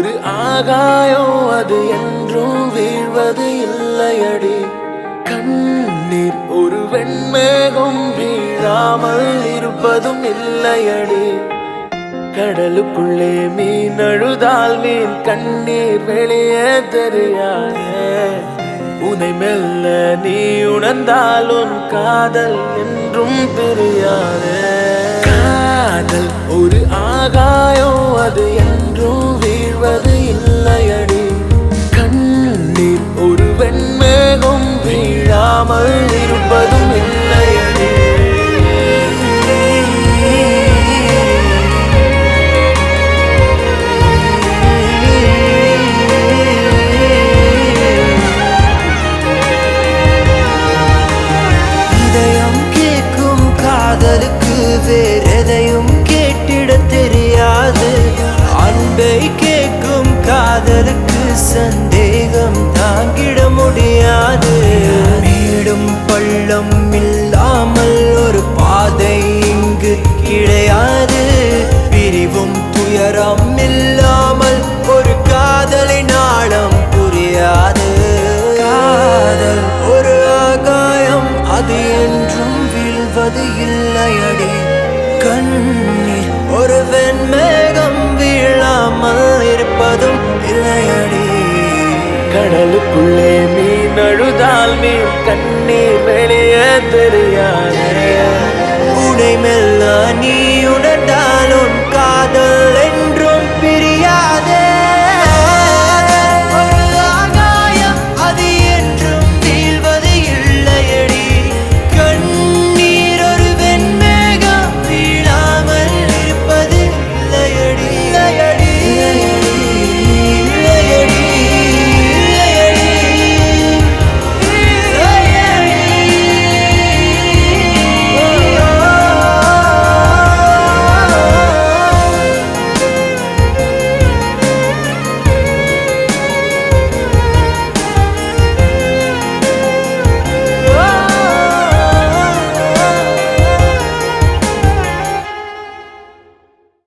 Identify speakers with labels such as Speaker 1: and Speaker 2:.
Speaker 1: ஒரு ஆகாயம் அது என்றும் வீழ்வது இல்லையடி கண்ணீர் ஒரு வெண்மேகம் வீழாமல் இருப்பதும் இல்லையடி கடலுக்குள்ளே மீன் அழுதால் மீன் கண்ணீர் வெளியே தெரியாதே உனை மெல்ல நீ உணர்ந்தால் உன் காதல் என்றும் தெரியாதே காதல் ஒரு ஆகாயம் அது என்றும் வீழ்வது இல்லையடி கண்ணீர் ஒரு வெண்மேகம் வீழாமல் இருப்பதும் இல்லையடி
Speaker 2: இதயம் கேட்கும் காதலுக்கு வேறெதையும் கேட்டிட தெரியாது அன்பை கேட்கும் காதலுக்கு சந்தேகம் தாங்கிட முடியாது மேடும் பள்ளம் இல்லாமல் ஒரு பாதை இங்கு கிடையாது பிரிவும் துயரம் இல்லாமல் ஒரு காதலை நாளம் புரியாது காதல் ஒரு ஆகாயம் அது என்றும் வீழ்வது இல்லையடி கண்ணீர் ஒரு வெண்மேகம் வீழாமல் இருப்பதும் இல்லையடி
Speaker 1: கடலுக்குள்ளே மீன் அழுதால் மீன் கண்ணீர் வெளியே தெரியாதே
Speaker 2: உடை மெல்ல நீ உணர்ந்தால்